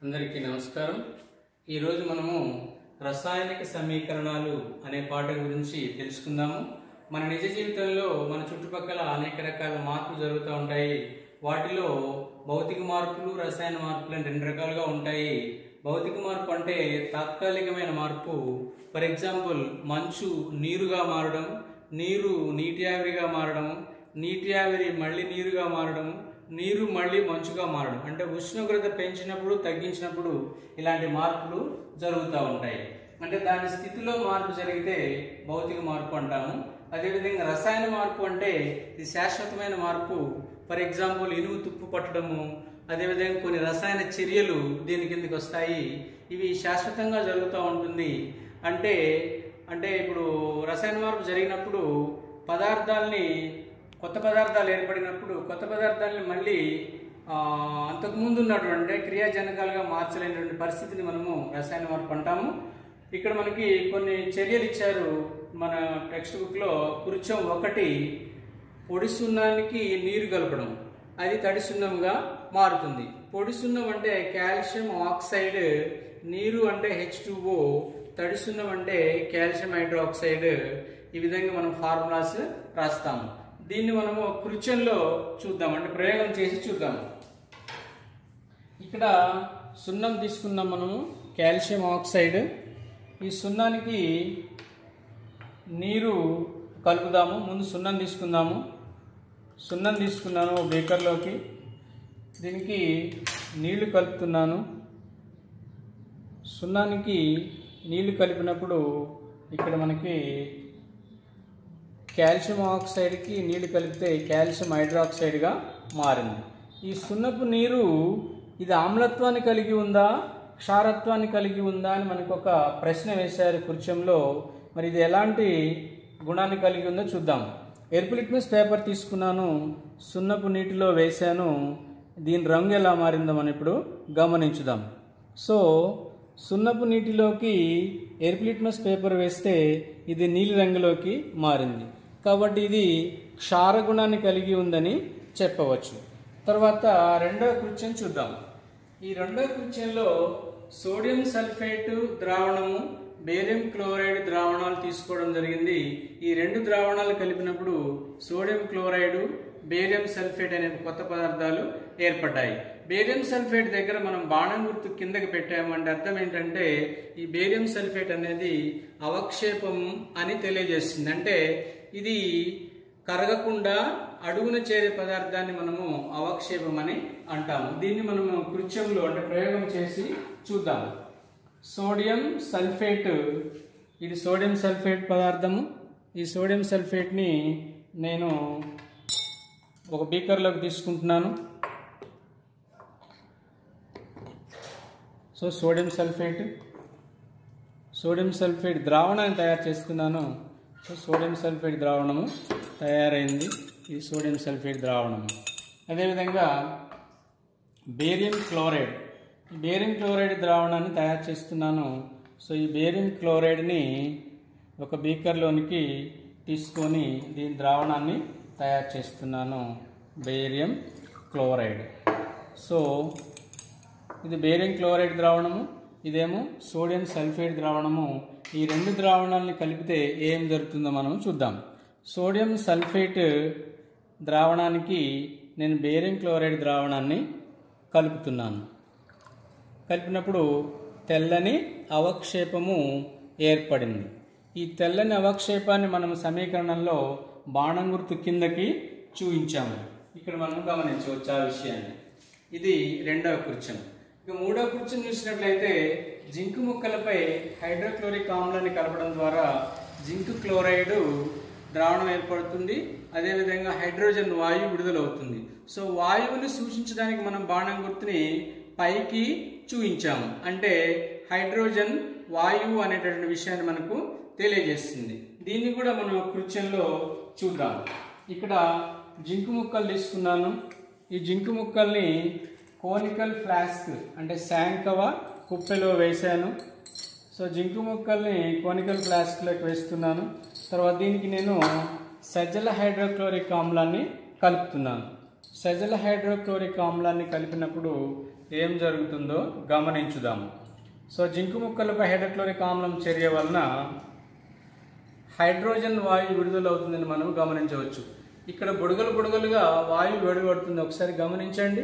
అందరికీ నమస్కారం ఈరోజు మనము రసాయనిక సమీకరణాలు అనే పాఠం గురించి తెలుసుకుందాము మన నిజ జీవితంలో మన చుట్టుపక్కల అనేక రకాల మార్పులు జరుగుతూ ఉంటాయి వాటిలో భౌతిక మార్పులు రసాయన మార్పులు అని రెండు రకాలుగా ఉంటాయి భౌతిక మార్పు అంటే తాత్కాలికమైన మార్పు ఫర్ ఎగ్జాంపుల్ మంచు నీరుగా మారడం నీరు నీటి ఆవిరిగా మారడం నీటి ఆవిరి మళ్ళీ నీరుగా మారడం నీరు మళ్ళీ మంచుగా మారడం అంటే ఉష్ణోగ్రత పెంచినప్పుడు తగ్గించినప్పుడు ఇలాంటి మార్పులు జరుగుతూ ఉంటాయి అంటే దాని స్థితిలో మార్పు జరిగితే భౌతిక మార్పు అంటాము అదేవిధంగా రసాయన మార్పు అంటే ఇది శాశ్వతమైన మార్పు ఫర్ ఎగ్జాంపుల్ ఇనుము తుప్పు పట్టడము అదేవిధంగా కొన్ని రసాయన చర్యలు దీని కిందకి వస్తాయి ఇవి శాశ్వతంగా జరుగుతూ ఉంటుంది అంటే అంటే ఇప్పుడు రసాయన మార్పు జరిగినప్పుడు పదార్థాలని కొత్త పదార్థాలు ఏర్పడినప్పుడు కొత్త పదార్థాలని మళ్ళీ ఆ, అంతకుముందు ఉన్నటువంటి క్రియాజనకాలుగా మార్చలేనటువంటి పరిస్థితిని మనము రసాయన మార్పు అంటాము ఇక్కడ మనకి కొన్ని చర్యలు ఇచ్చారు మన టెక్స్ట్ బుక్లో కుర్చం ఒకటి పొడి సున్నానికి నీరు కలపడం అది తడి సున్నంగా మారుతుంది పొడి సున్నం అంటే కాల్షియం ఆక్సైడ్ నీరు అంటే హెచ్ తడి సున్నం అంటే కాల్షియం హైడ్రాక్సైడ్ ఈ విధంగా మనం ఫార్ములాస్ రాస్తాము దీన్ని మనము కృత్యంలో చూద్దాం అంటే ప్రయోగం చేసి చూద్దాం ఇక్కడ సున్నం తీసుకున్నాం మనము కాల్షియం ఆక్సైడ్ ఈ సున్నానికి నీరు కలుపుదాము ముందు సున్నం తీసుకుందాము సున్నం తీసుకున్నాను బేకర్లోకి దీనికి నీళ్లు కలుపుతున్నాను సున్నానికి నీళ్లు కలిపినప్పుడు ఇక్కడ మనకి కాల్షియం ఆక్సైడ్కి నీళ్లు కలిపితే కాల్షియం హైడ్రాక్సైడ్గా మారింది ఈ సున్నపు నీరు ఇది ఆమ్లత్వాన్ని కలిగి ఉందా క్షారత్వాన్ని కలిగి ఉందా అని మనకు ఒక ప్రశ్న వేశారు కుర్చంలో మరి ఇది ఎలాంటి గుణాన్ని కలిగి ఉందో చూద్దాం ఎరుపు లిట్మస్ పేపర్ తీసుకున్నాను సున్నపు నీటిలో వేశాను దీని రంగు ఎలా మారిందో మనం ఇప్పుడు గమనించుదాం సో సున్నపు నీటిలోకి ఎరుపు లిట్మస్ పేపర్ వేస్తే ఇది నీలి రంగులోకి మారింది కాబట్టి ఇది క్షార గుణాన్ని కలిగి ఉందని చెప్పవచ్చు తర్వాత రెండవ కృత్యం చూద్దాం ఈ రెండవ కృత్యంలో సోడియం సల్ఫేట్ ద్రావణము బేరియం క్లోరైడ్ ద్రావణాలు తీసుకోవడం జరిగింది ఈ రెండు ద్రావణాలు కలిపినప్పుడు సోడియం క్లోరైడ్ బేరియం సల్ఫేట్ అనే కొత్త పదార్థాలు ఏర్పడ్డాయి బేరియం సల్ఫేట్ దగ్గర మనం బాణం గుర్తు కిందకి పెట్టాము అంటే అర్థం ఏంటంటే ఈ బేరియం సల్ఫేట్ అనేది అవక్షేపం అని తెలియజేస్తుంది అంటే ఇది కరగకుండా అడుగున చేరే పదార్థాన్ని మనము అవక్షేపం అని అంటాము దీన్ని మనము కృత్యంలో అంటే ప్రయోగం చేసి చూద్దాం సోడియం సల్ఫేట్ ఇది సోడియం సల్ఫేట్ పదార్థము ఈ సోడియం సల్ఫేట్ని నేను ఒక బీకర్లోకి తీసుకుంటున్నాను so sodium sulphate sodium sulphate ద్రావణాన్ని తయారు చేస్తున్నాను సో సోడియం సల్ఫేట్ ద్రావణము తయారైంది ఇది సోడియం సల్ఫేట్ ద్రావణము అదేవిధంగా బేరియం క్లోరైడ్ ఈ బేరియం క్లోరైడ్ ద్రావణాన్ని తయారు చేస్తున్నాను సో ఈ బేరియం క్లోరైడ్ని ఒక బీకర్లోనికి తీసుకొని దీని ద్రావణాన్ని తయారు చేస్తున్నాను బేరియం క్లోరైడ్ సో ఇది బేరియం క్లోరైడ్ ద్రావణము ఇదేమో సోడియం సల్ఫేట్ ద్రావణము ఈ రెండు ద్రావణాలని కలిపితే ఏం జరుగుతుందో మనం చూద్దాం సోడియం సల్ఫేట్ ద్రావణానికి నేను బేరియం క్లోరైడ్ ద్రావణాన్ని కలుపుతున్నాను కలిపినప్పుడు తెల్లని అవక్షేపము ఏర్పడింది ఈ తెల్లని అవక్షేపాన్ని మనం సమీకరణంలో బాణం గుర్తు కిందకి చూపించాము ఇక్కడ మనం గమనించవచ్చు ఆ విషయాన్ని ఇది రెండవ కృత్యం ఇక మూడవ కృత్యం చూసినట్లయితే జింకు ముక్కలపై హైడ్రోక్లోరిక్ ఆమ్లాన్ని కలపడం ద్వారా జింక్ క్లోరైడ్ ద్రావణం ఏర్పడుతుంది అదేవిధంగా హైడ్రోజన్ వాయువు విడుదలవుతుంది సో వాయువుని సూచించడానికి మనం బాణం గుర్తుని పైకి చూపించాము అంటే హైడ్రోజన్ వాయువు అనేటటువంటి విషయాన్ని మనకు తెలియజేస్తుంది దీన్ని కూడా మనం కృత్యంలో చూద్దాం ఇక్కడ జింకు ముక్కలు తీసుకున్నాను ఈ జింకు ముక్కల్ని కోనికల్ ఫ్లాస్క్ అంటే శాంకవ కుప్పెలో వేశాను సో జింకు ముక్కల్ని కోనికల్ ఫ్లాస్క్లోకి వేస్తున్నాను తర్వాత దీనికి నేను సజ్జల హైడ్రోక్లోరిక్ ఆమ్లాన్ని కలుపుతున్నాను సజల హైడ్రోక్లోరిక్ ఆమ్లాన్ని కలిపినప్పుడు ఏం జరుగుతుందో గమనించుదాము సో జింకు ముక్కలపై హైడ్రోక్లోరిక్ ఆమ్లం చర్య వలన హైడ్రోజన్ వాయువు విడుదలవుతుందని మనం గమనించవచ్చు ఇక్కడ బుడగలు బుడగలుగా వాయువు వెలువడుతుంది ఒకసారి గమనించండి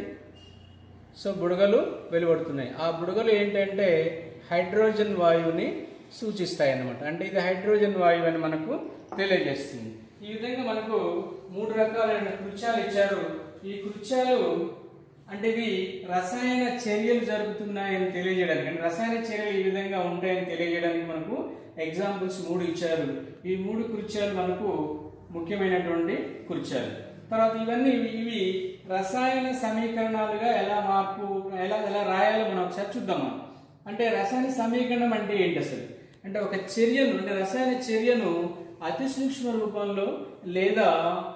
సో బుడగలు వెలువడుతున్నాయి ఆ బుడగలు ఏంటంటే హైడ్రోజన్ వాయువుని సూచిస్తాయి అన్నమాట అంటే ఇది హైడ్రోజన్ వాయువు అని మనకు తెలియజేస్తుంది ఈ విధంగా మనకు మూడు రకాలైన కృత్యాలు ఇచ్చారు ఈ కృత్యాలు అంటే ఇవి రసాయన చర్యలు జరుగుతున్నాయని తెలియజేయడానికి అంటే రసాయన చర్యలు ఈ విధంగా ఉంటాయని తెలియజేయడానికి మనకు ఎగ్జాంపుల్స్ మూడు ఇచ్చారు ఈ మూడు కృత్యాలు మనకు ముఖ్యమైనటువంటి కృత్యాలు తర్వాత ఇవన్నీ ఇవి- ఇవి రసాయన సమీకరణాలుగా ఎలా మార్పు ఎలా ఎలా రాయాలో మనం ఒకసారి చూద్దాం మనం. అంటే రసాయన సమీకరణం అంటే ఏంటి అసలు అంటే ఒక చర్యను అంటే రసాయన చర్యను అతి సూక్ష్మ రూపంలో లేదా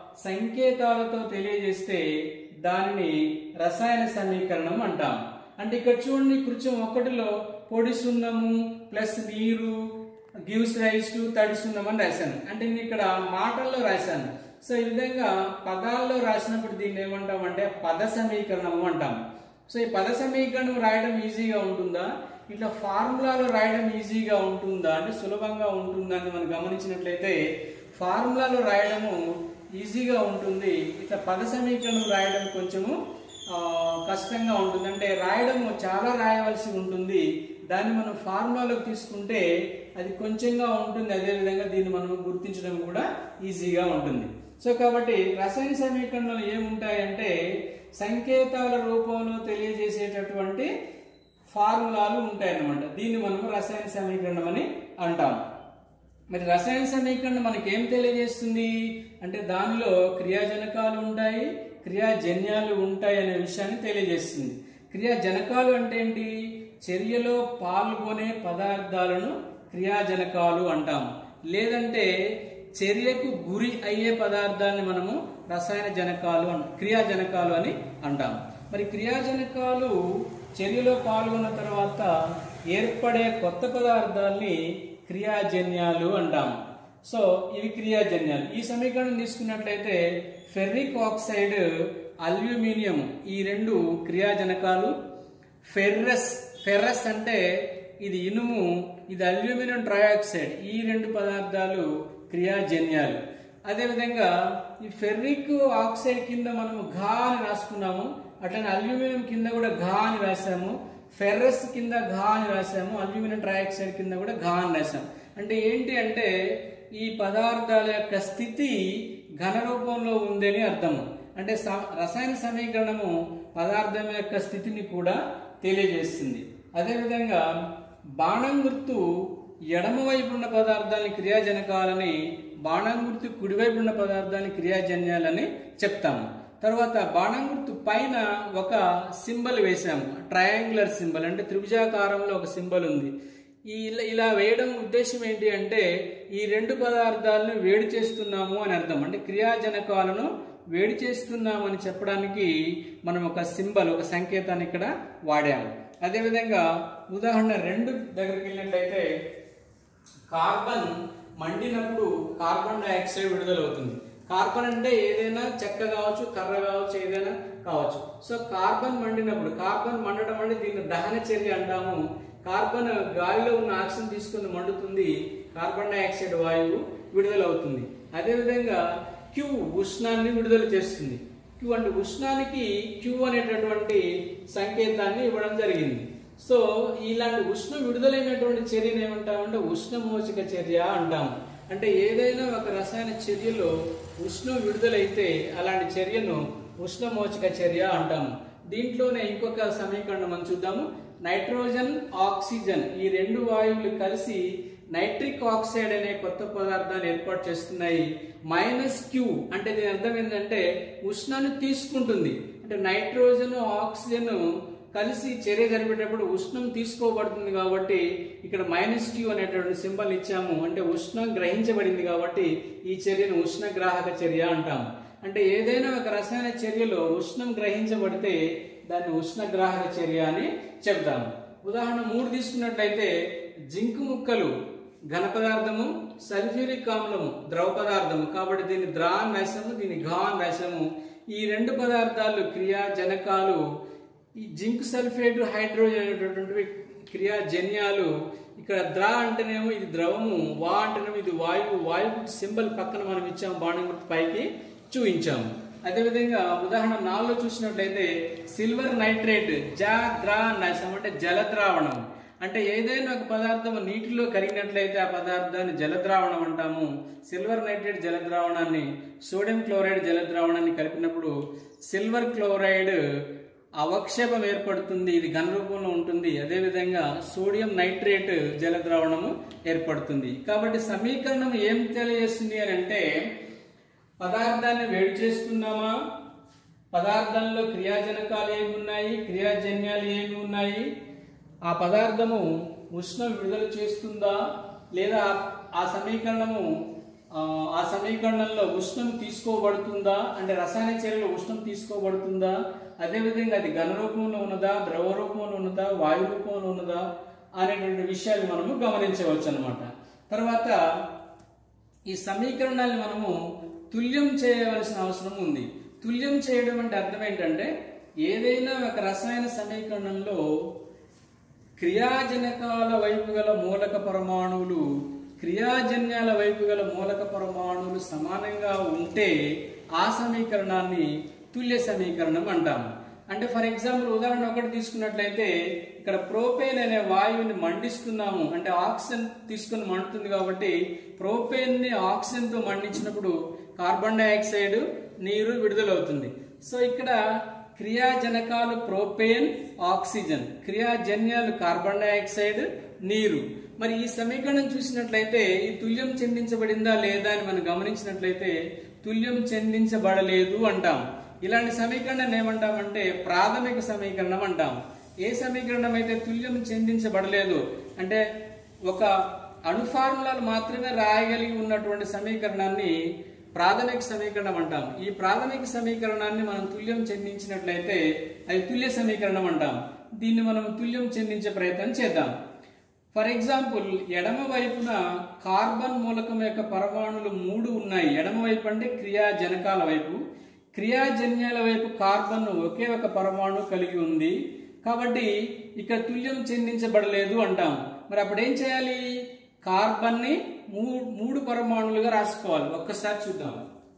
సంకేతాలతో తెలియజేస్తే దానిని రసాయన సమీకరణం అంటాం అంటే ఇక్కడ చూడండి కృత్యం ఒకటిలో పొడి సున్నము ప్లస్ నీరు గివ్స్ రైస్ టు తడి సున్నం అని రాశాను అంటే నేను ఇక్కడ మాటల్లో రాశాను సో ఈ విధంగా పదాల్లో రాసినప్పుడు దీన్ని ఏమంటాం అంటే పద సమీకరణము అంటాం సో ఈ పద సమీకరణం రాయడం ఈజీగా ఉంటుందా ఇట్లా ఫార్ములాలో రాయడం ఈజీగా ఉంటుందా అంటే సులభంగా ఉంటుందా అని మనం గమనించినట్లయితే ఫార్ములాలో రాయడము ఈజీగా ఉంటుంది ఇట్లా పద సమీకరణం రాయడం కొంచెము ఆ, కష్టంగా ఉంటుంది అంటే రాయడము చాలా రాయవలసి ఉంటుంది దాన్ని మనం ఫార్ములాలోకి తీసుకుంటే అది కొంచెంగా ఉంటుంది అదేవిధంగా దీన్ని మనం గుర్తించడం కూడా ఈజీగా ఉంటుంది సో కాబట్టి రసాయన సమీకరణలు ఏముంటాయంటే సంకేతాల రూపంలో తెలియజేసేటటువంటి ఫార్ములాలు ఉంటాయన్నమాట దీన్ని మనం రసాయన సమీకరణం అని అంటాం మరి రసాయన సమీకరణం మనకి ఏం తెలియజేస్తుంది అంటే దానిలో క్రియాజనకాలు ఉంటాయి క్రియాజన్యాలు ఉంటాయి అనే విషయాన్ని తెలియజేస్తుంది క్రియాజనకాలు అంటే ఏంటి చర్యలో పాల్గొనే పదార్థాలను క్రియాజనకాలు అంటాం లేదంటే చర్యకు గురి అయ్యే పదార్థాలని మనము రసాయన జనకాలు అన్ క్రియాజనకాలు అని అంటాం మరి క్రియాజనకాలు చర్యలో పాల్గొన్న తర్వాత ఏర్పడే కొత్త పదార్థాల్ని క్రియాజన్యాలు అంటాం సో ఇవి క్రియాజన్యాలు ఈ సమీకరణం తీసుకున్నట్లయితే ఫెర్రిక్ ఆక్సైడ్ అల్యూమినియం ఈ రెండు క్రియాజనకాలు ఫెర్రస్ ఫెర్రస్ అంటే ఇది ఇనుము ఇది అల్యూమినియం ట్రయాక్సైడ్ ఈ రెండు పదార్థాలు క్రియాజన్యాలు అదేవిధంగా ఈ ఫెర్రిక్ ఆక్సైడ్ కింద మనము ఘా అని రాసుకున్నాము అట్లనే అల్యూమినియం కింద కూడా ఘా అని రాసాము ఫెర్రస్ కింద ఘా అని రాసాము అల్యూమినియం ట్రయాక్సైడ్ కింద కూడా ఘా అని రాసాము అంటే ఏంటి అంటే ఈ పదార్థాల యొక్క స్థితి ఘన రూపంలో ఉందని అర్థము అంటే స- రసాయన సమీకరణము పదార్థం యొక్క స్థితిని కూడా తెలియజేస్తుంది అదేవిధంగా బాణం గుర్తు ఎడమ వైపు ఉన్న పదార్థాన్ని క్రియాజనకాలని బాణం గుర్తు కుడివైపు ఉన్న పదార్థాన్ని క్రియాజన్యాలని చెప్తాము తర్వాత బాణం గుర్తు పైన ఒక సింబల్ వేసాము ట్రయాంగులర్ సింబల్ అంటే త్రిభుజాకారంలో ఒక సింబల్ ఉంది ఈ ఇలా ఇలా వేయడం ఉద్దేశం ఏంటి అంటే ఈ రెండు పదార్థాలను వేడి చేస్తున్నాము అని అర్థం అంటే క్రియాజనకాలను వేడి చేస్తున్నామని చెప్పడానికి మనం ఒక సింబల్ ఒక సంకేతాన్ని ఇక్కడ వాడాము అదేవిధంగా ఉదాహరణ రెండు దగ్గరికి వెళ్ళినట్లయితే కార్బన్ మండినప్పుడు కార్బన్ డైఆక్సైడ్ విడుదలవుతుంది కార్బన్ అంటే ఏదైనా చెక్క కావచ్చు కర్ర కావచ్చు ఏదైనా కావచ్చు సో కార్బన్ మండినప్పుడు కార్బన్ మండడం అంటే దీన్ని దహన చర్య అంటాము కార్బన్ గాలిలో ఉన్న ఆక్సిజన్ తీసుకుని మండుతుంది కార్బన్ డైఆక్సైడ్ వాయువు విడుదలవుతుంది అదేవిధంగా క్యూ ఉష్ణాన్ని విడుదల చేస్తుంది క్యూ అంటే ఉష్ణానికి క్యూ అనేటటువంటి సంకేతాన్ని ఇవ్వడం జరిగింది సో ఇలాంటి ఉష్ణం విడుదలైనటువంటి చర్యను ఏమంటామంటే ఉష్ణమోచక చర్య అంటాము అంటే ఏదైనా ఒక రసాయన చర్యలో ఉష్ణం విడుదలైతే అలాంటి చర్యను ఉష్ణమోచక చర్య అంటాము దీంట్లోనే ఇంకొక సమీకరణం మనం చూద్దాము నైట్రోజన్ ఆక్సిజన్ ఈ రెండు వాయువులు కలిసి నైట్రిక్ ఆక్సైడ్ అనే కొత్త పదార్థాన్ని ఏర్పాటు చేస్తున్నాయి మైనస్ క్యూ అంటే దీని అర్థం ఏంటంటే ఉష్ణాన్ని తీసుకుంటుంది అంటే నైట్రోజన్ ఆక్సిజన్ కలిసి చర్య జరిపేటప్పుడు ఉష్ణం తీసుకోబడుతుంది కాబట్టి ఇక్కడ మైనస్ క్యూ అనేటువంటి సింబల్ ఇచ్చాము అంటే ఉష్ణం గ్రహించబడింది కాబట్టి ఈ చర్యను ఉష్ణగ్రాహక చర్య అంటాము అంటే ఏదైనా ఒక రసాయన చర్యలో ఉష్ణం గ్రహించబడితే దాన్ని ఉష్ణగ్రాహక చర్య అని చెప్తాము ఉదాహరణ మూడు తీసుకున్నట్లయితే జింకు ముక్కలు ఘన పదార్థము సల్ఫ్యూరిక్ ఆమ్లము ద్రవ పదార్థము కాబట్టి దీన్ని ద్రా అని రాసాము దీన్ని ఘా అని రాసాము ఈ రెండు పదార్థాలు క్రియాజనకాలు ఈ జింక్ సల్ఫేట్ హైడ్రోజన్ అనేటటువంటి క్రియాజన్యాలు ఇక్కడ ద్ర అంటేనేమో ఇది ద్రవము వా అంటేనేమో ఇది వాయువు వాయువు సింబల్ పక్కన మనం ఇచ్చాము బాణం గుర్తు పైకి చూపించాము అదేవిధంగా ఉదాహరణ నాలుగులో చూసినట్లయితే సిల్వర్ నైట్రేట్ జా ద్రా నశం అంటే జలద్రావణం అంటే ఏదైనా ఒక పదార్థం నీటిలో కరిగినట్లయితే ఆ పదార్థాన్ని జలద్రావణం అంటాము సిల్వర్ నైట్రేట్ జలద్రావణాన్ని సోడియం క్లోరైడ్ జలద్రావణాన్ని కలిపినప్పుడు సిల్వర్ క్లోరైడ్ అవక్షేపం ఏర్పడుతుంది ఇది ఘన రూపంలో ఉంటుంది అదేవిధంగా సోడియం నైట్రేట్ జలద్రావణము ఏర్పడుతుంది కాబట్టి సమీకరణం ఏం తెలియజేస్తుంది అని అంటే పదార్థాన్ని వేడి చేస్తున్నామా పదార్థంలో క్రియాజనకాలు ఏమి ఉన్నాయి క్రియాజన్యాలు ఏమి ఉన్నాయి ఆ పదార్థము ఉష్ణం విడుదల చేస్తుందా లేదా ఆ సమీకరణము ఆ, ఆ సమీకరణంలో ఉష్ణం తీసుకోబడుతుందా అంటే రసాయన చర్యలో ఉష్ణం తీసుకోబడుతుందా అదేవిధంగా అది ఘన రూపంలో ఉన్నదా ద్రవ రూపంలో ఉన్నదా వాయు రూపంలో ఉన్నదా అనేటువంటి విషయాలు మనము గమనించవచ్చు అనమాట తర్వాత ఈ సమీకరణాన్ని మనము తుల్యం చేయవలసిన అవసరం ఉంది తుల్యం చేయడం అంటే అర్థం ఏంటంటే ఏదైనా ఒక రసాయన సమీకరణంలో క్రియాజనకాల వైపు గల మూలక పరమాణువులు క్రియాజన్యాల వైపు గల మూలక పరమాణువులు సమానంగా ఉంటే ఆ సమీకరణాన్ని తుల్య సమీకరణం అంటాము అంటే ఫర్ ఎగ్జాంపుల్ ఉదాహరణ ఒకటి తీసుకున్నట్లయితే ఇక్కడ ప్రోపేన్ అనే వాయువుని మండిస్తున్నాము అంటే ఆక్సిజన్ తీసుకుని మండుతుంది కాబట్టి ప్రోపేన్ ని ఆక్సిజన్ తో మండించినప్పుడు కార్బన్ డైఆక్సైడ్ నీరు విడుదలవుతుంది సో ఇక్కడ క్రియాజనకాలు ప్రోపేన్ ఆక్సిజన్ క్రియాజన్యాలు కార్బన్ డైఆక్సైడ్ నీరు మరి ఈ సమీకరణం చూసినట్లయితే ఈ తుల్యం చెందించబడిందా లేదా అని మనం గమనించినట్లయితే తుల్యం చెందించబడలేదు అంటాం ఇలాంటి సమీకరణాన్ని ఏమంటామంటే ప్రాథమిక సమీకరణం అంటాం ఏ సమీకరణం అయితే తుల్యం చెందించబడలేదు అంటే ఒక అణు ఫార్ములాలు మాత్రమే రాయగలిగి ఉన్నటువంటి సమీకరణాన్ని ప్రాథమిక సమీకరణం అంటాం ఈ ప్రాథమిక సమీకరణాన్ని మనం తుల్యం చెందించినట్లయితే అది తుల్య సమీకరణం అంటాం దీన్ని మనం తుల్యం చెందించే ప్రయత్నం చేద్దాం ఫర్ ఎగ్జాంపుల్ ఎడమ వైపున కార్బన్ మూలకం యొక్క పరమాణులు మూడు ఉన్నాయి ఎడమ వైపు అంటే క్రియాజనకాల వైపు క్రియాజన్యాల వైపు కార్బన్ ఒకే ఒక పరమాణు కలిగి ఉంది కాబట్టి ఇక్కడ తుల్యం చెందించబడలేదు అంటాం మరి అప్పుడు ఏం చేయాలి కార్బన్ ని మూడు మూడు పరమాణులుగా రాసుకోవాలి ఒక్కసారి చూద్దాం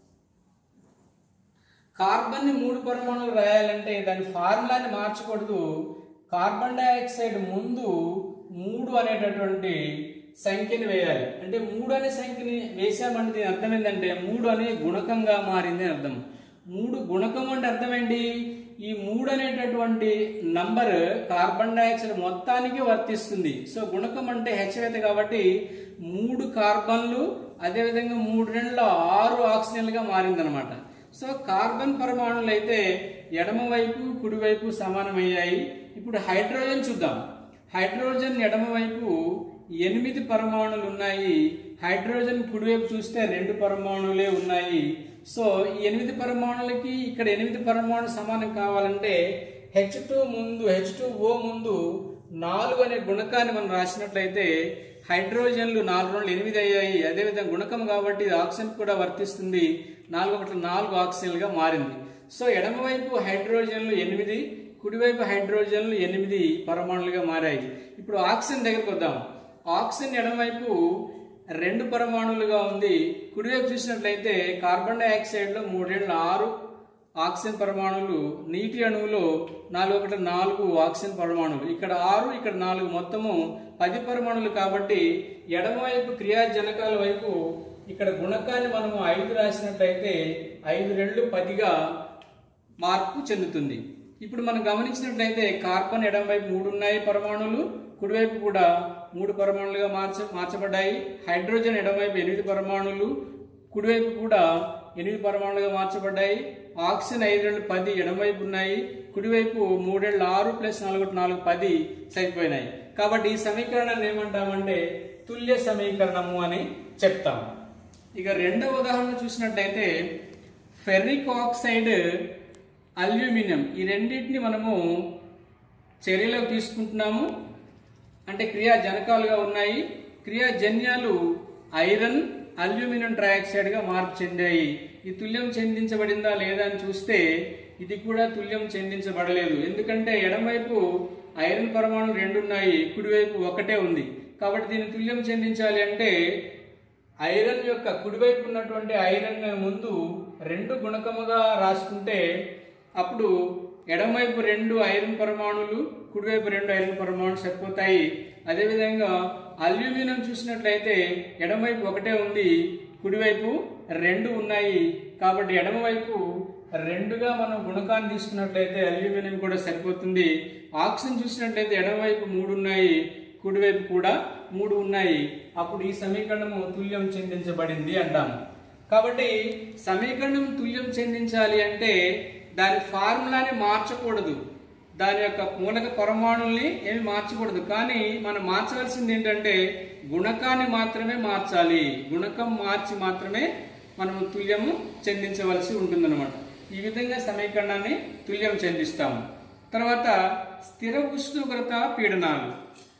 కార్బన్ ని మూడు పరమాణులు రాయాలంటే దాని ఫార్ములాని మార్చకూడదు కార్బన్ డైఆక్సైడ్ ముందు మూడు అనేటటువంటి సంఖ్యని వేయాలి అంటే మూడు అనే సంఖ్యని వేసామంటే దీని అర్థం ఏంటంటే మూడు అనే గుణకంగా మారింది అని అర్థం మూడు గుణకం అంటే అర్థం ఏంటి ఈ మూడు అనేటటువంటి నంబర్ కార్బన్ డైఆక్సైడ్ మొత్తానికి వర్తిస్తుంది సో గుణకం అంటే హెచ్చరిత కాబట్టి మూడు కార్బన్లు అదేవిధంగా మూడు రెండుల ఆరు ఆక్సిజన్లుగా మారిందనమాట సో కార్బన్ పరమాణువులు అయితే ఎడమ వైపు కుడివైపు సమానమయ్యాయి ఇప్పుడు హైడ్రోజన్ చూద్దాం హైడ్రోజన్ ఎడమ వైపు ఎనిమిది పరమాణులు ఉన్నాయి హైడ్రోజన్ కుడివైపు చూస్తే రెండు పరమాణువులే ఉన్నాయి సో ఈ ఎనిమిది పరమాణులకి ఇక్కడ ఎనిమిది పరమాణులు సమానం కావాలంటే హెచ్ టూ ముందు హెచ్ టూ ఓ ముందు నాలుగు అనే గుణకాన్ని మనం రాసినట్లయితే హైడ్రోజన్లు నాలుగు రెండు ఎనిమిది అయ్యాయి అదేవిధంగా గుణకం కాబట్టి ఇది ఆక్సిజన్ కూడా వర్తిస్తుంది నాలుగు ఒకటి నాలుగు ఆక్సిజన్లుగా మారింది సో ఎడమవైపు హైడ్రోజన్లు ఎనిమిది కుడివైపు హైడ్రోజన్లు ఎనిమిది పరమాణులుగా మారాయి ఇప్పుడు ఆక్సిజన్ దగ్గరకు వద్దాం ఆక్సిజన్ ఎడమవైపు రెండు పరమాణువులుగా ఉంది కుడివైపు చూసినట్లయితే కార్బన్ డైఆక్సైడ్ లో మూడేళ్ళు ఆరు ఆక్సిజన్ పరమాణువులు నీటి అణువులో నాలుగు ఒకటి నాలుగు ఆక్సిజన్ పరమాణువులు ఇక్కడ ఆరు ఇక్కడ నాలుగు మొత్తము పది పరమాణువులు కాబట్టి ఎడమవైపు క్రియాజనకాల వైపు ఇక్కడ గుణకాన్ని మనము ఐదు రాసినట్లయితే ఐదు రెండు పదిగా మార్పు చెందుతుంది ఇప్పుడు మనం గమనించినట్లయితే కార్బన్ ఎడమ వైపు మూడు ఉన్నాయి పరమాణువులు కుడివైపు కూడా మూడు పరమాణులుగా మార్చ మార్చబడ్డాయి హైడ్రోజన్ ఎడమవైపు ఎనిమిది పరమాణువులు కుడివైపు కూడా ఎనిమిది పరమాణులుగా మార్చబడ్డాయి ఆక్సిజన్ ఐదు రెండు పది ఎడమవైపు ఉన్నాయి కుడివైపు మూడేళ్ళు ఆరు ప్లస్ నాలుగు నాలుగు పది సరిపోయినాయి కాబట్టి ఈ సమీకరణాన్ని ఏమంటామంటే తుల్య సమీకరణము అని చెప్తాం ఇక రెండవ ఉదాహరణ చూసినట్లయితే ఫెర్రిక్ ఆక్సైడ్ అల్యూమినియం ఈ రెండింటిని మనము చర్యలోకి తీసుకుంటున్నాము అంటే క్రియా జనకాలుగా ఉన్నాయి క్రియాజన్యాలు ఐరన్ అల్యూమినియం ట్రయాక్సైడ్ గా మార్పు చెందాయి ఈ తుల్యం చెందించబడిందా లేదా అని చూస్తే ఇది కూడా తుల్యం చెందించబడలేదు ఎందుకంటే ఎడమవైపు ఐరన్ పరమాణు రెండు ఉన్నాయి కుడివైపు ఒకటే ఉంది కాబట్టి దీన్ని తుల్యం చెందించాలి అంటే ఐరన్ యొక్క కుడివైపు ఉన్నటువంటి ఐరన్ ముందు రెండు గుణకముగా రాసుకుంటే అప్పుడు ఎడమవైపు రెండు ఐరన్ పరమాణులు కుడివైపు రెండు ఐరన్ పరమాణులు సరిపోతాయి అదేవిధంగా అల్యూమినియం చూసినట్లయితే ఎడమవైపు ఒకటే ఉంది కుడివైపు రెండు ఉన్నాయి కాబట్టి ఎడమవైపు రెండుగా మనం గుణకాన్ని తీసుకున్నట్లయితే అల్యూమినియం కూడా సరిపోతుంది ఆక్సిజన్ చూసినట్లయితే ఎడమవైపు మూడు ఉన్నాయి కుడివైపు కూడా మూడు ఉన్నాయి అప్పుడు ఈ సమీకరణము తుల్యం చెందించబడింది అంటాము కాబట్టి సమీకరణం తుల్యం చెందించాలి అంటే దాని ఫార్ములాని మార్చకూడదు దాని యొక్క మూలక పరమాణుల్ని ఏమి మార్చకూడదు కానీ మనం మార్చవలసింది ఏంటంటే గుణకాన్ని మాత్రమే మార్చాలి గుణకం మార్చి మాత్రమే మనము తుల్యము చెందించవలసి ఉంటుందన్నమాట ఈ విధంగా సమీకరణాన్ని తుల్యం చెందిస్తాము తర్వాత స్థిర ఉష్ణోగ్రత పీడనాలు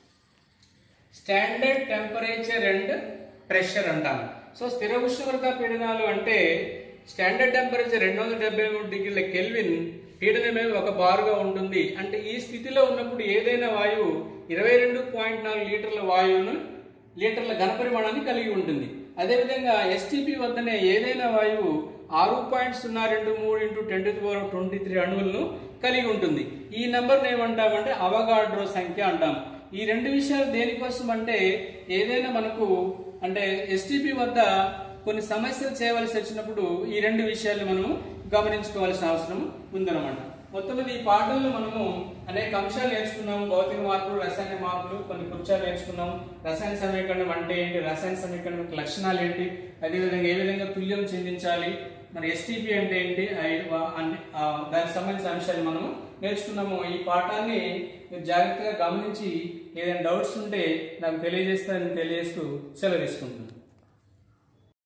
స్టాండర్డ్ టెంపరేచర్ అండ్ ప్రెషర్ అంటాం సో స్థిర ఉష్ణోగ్రత పీడనాలు అంటే స్టాండర్డ్ టెంపరేచర్ రెండు వందల డెబ్బై మూడు డిగ్రీల కెల్విన్ పీడనమే ఒక బారుగా ఉంటుంది అంటే ఈ స్థితిలో ఉన్నప్పుడు ఏదైనా వాయువు ఇరవై రెండు పాయింట్ నాలుగు లీటర్ల వాయువును లీటర్ల ఘనపరిమాణాన్ని కలిగి ఉంటుంది అదేవిధంగా ఎస్టీపీ వద్దనే ఏదైనా వాయువు ఆరు పాయింట్ సున్నా రెండు మూడు into ten to power twenty three అణువులను కలిగి ఉంటుంది ఈ నెంబర్ని ఏమంటామంటే అవగాడ్రో సంఖ్య అంటాం ఈ రెండు విషయాలు దేనికోసం అంటే ఏదైనా మనకు అంటే ఎస్టీపీ వద్ద కొన్ని సమస్యలు చేయవలసి వచ్చినప్పుడు ఈ రెండు విషయాలు మనము గమనించుకోవాల్సిన అవసరం ఉందన్నమాట మొత్తం మీద ఈ పాఠంలో మనము అనేక అంశాలు నేర్చుకున్నాము భౌతిక మార్పులు రసాయన మార్పులు కొన్ని కుర్చాలు నేర్చుకున్నాము రసాయన సమీకరణం అంటే ఏంటి రసాయన సమీకరణం యొక్క లక్షణాలు ఏంటి అదేవిధంగా ఏ విధంగా తుల్యం చెందించాలి మరి ఎస్టీపీ అంటే ఏంటి ఆ- ఆ- అన్ని- ఆ దానికి సంబంధించిన అంశాలు మనము నేర్చుకున్నాము ఈ పాఠాన్ని మీరు జాగ్రత్తగా గమనించి ఏదైనా డౌట్స్ ఉంటే నాకు తెలియజేస్తానని తెలియజేస్తూ సెలవు తీసుకుంటున్నాను